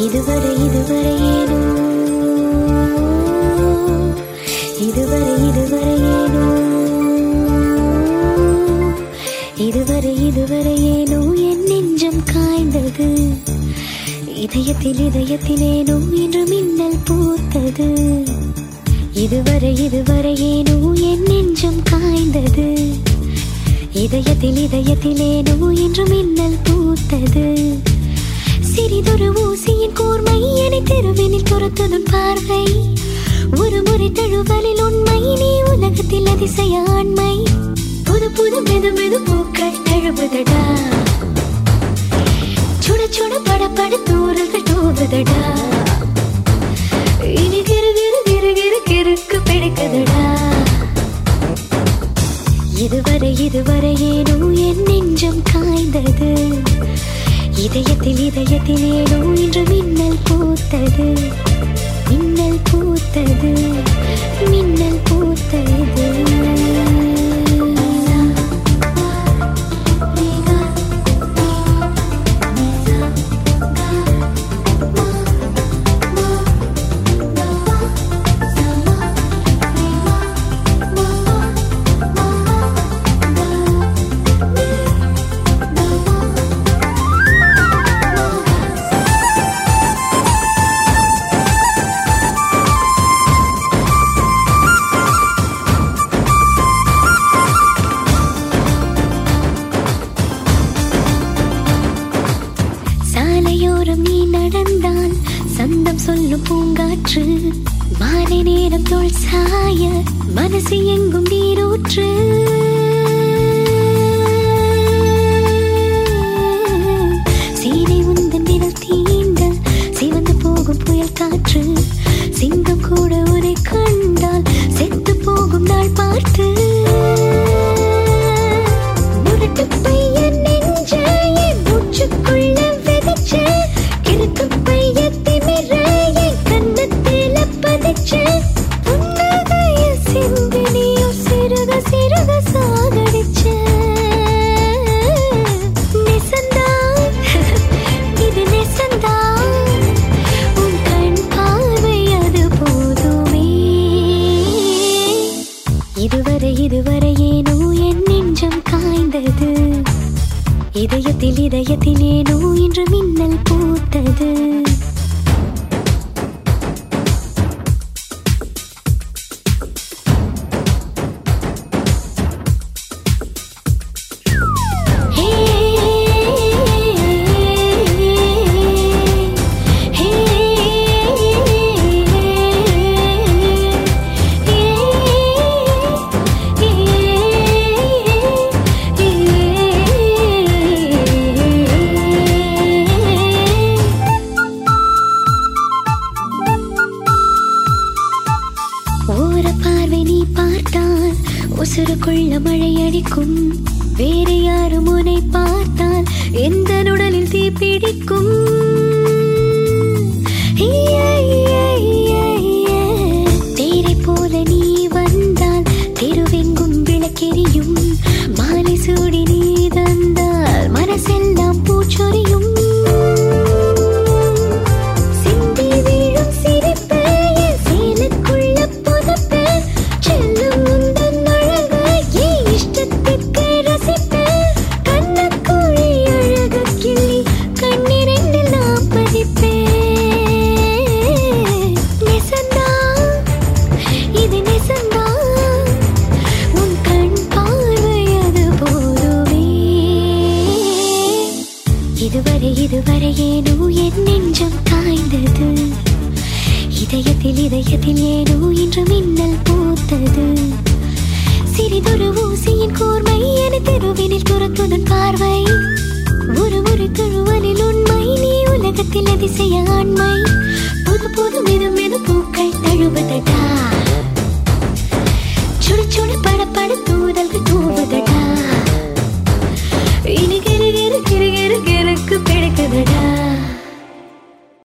இதுவரை இதுவரை ஏனோ இதுவரை இதுவரை ஏனோ இதுவரை இதுவரை ஏனோ என் நெஞ்சம் காய்ந்தது இதயத்தில் இதயத்தில் ஏனோ இன்று மின்னல் பூத்தது இதுவரை இதுவரை ஏனோ என் நெஞ்சம் காய்ந்தது இதயத்தில் இதயத்தில் ஏனோ இன்று மின்னல் பூத்தது சிறிதொரு ஊசியின் கூர்மை என்னை தெருவினில் துரத்துதுன் பார்வை ஒரு முறை தழுவலில் உண்மை நீ உலகத்தில் அதிசய ஆண்மை புது புது மெது மெது பூக்கள் தழுவுதடா சுட சுட பட பட தூரல்கள் தூவுதடா இனி கிரு கிரு கிரு கிரு கிறுக்கு பிடிக்குதடா இதுவரை இதுவரை ஏனோ என் நெஞ்சம் காய்ந்தது இதயத்தில் இதயத்தில் ஏனோ இன்று மின்னல் பூத்தது மின்னல் பூத்தது மின்னல் பூத்தது சாலையோரம் நீ நடந்தால் சந்தம் சொல்லும் பூங்காற்று மாலை நேரம் தோல் சாய மனசு எங்கும் நீரூற்று சீனை உந்தன் விரல் தீண்ட சிவந்து போகும் புயல் காற்று சிங்கம் கூட உரை கண்டால் செத்து போகும் நாள் பார்த்து முரட்டு பையன் நெஞ்ச என் மூச்சுக்குள்ள விதைச்ச கிறுக்கு பைய திமிர என் கண்ணத்தில பதிச்ச புன்னகைய சிந்தினியோ சிறுக சிறுக சாகடிச்ச நெசந்தா இது நெசந்தா உன் கண் பார்வை அது போதுமே இதுவரை இதுவரை ஏனோ என் நெஞ்சம் காய்ந்தது இதயத்தில் இதயத்தில் ஏனோ இன்று மின்னல் பூத்தது ஹே ஹே ஓர பார்வை நீ பார்த்தால் உசுருக்குள்ள மழை அடிக்கும் வேறு யாரும் உன்னை பார்த்தால் எந்த உடலில் தீ பிடிக்கும் தேரை போல நீ வந்தால் தெருவெங்கும் விளக்கெரியும் மாலை சூடி நீ தந்தால் மனசெல்லாம் பூச்சொரியும் சிந்தி வீழும் சிரிப்பு என் சேலுக்குள்ள புதைப்பு. செல்லும் உந்தன் அழகை என் இஷ்டத்திற்கு ரசிப்பு. கண்ணக்குழி அழகு கிள்ளி கண்ணிரண்டில் நான் பதிப்பேன். நெசந்தா, இது நெசந்தா. உன் கண் பார்வை அது போதுமே இதுவரை இதுவரை ஏனோ என் நெஞ்சம் காய்ந்தது இதயத்தில் இதயத்தில் ஏனோ இன்று மின்னல் பூத்தது சிறிதொரு ஊசியின் கூர்மை என தெருவினில் துரத்துதன் பார்வை ஒரு முறை தழுவலில் உண்மை நீ உலகத்தில் அதிசய ஆண்மை புது புது மெது மெது பூக்கள் தழுவதடா சுடு சுடு பட பட தூதல்கள் தூவுதடா இனி கிரு கிரு கிரு கிரு கிறுக்கு பிடிக்குதடா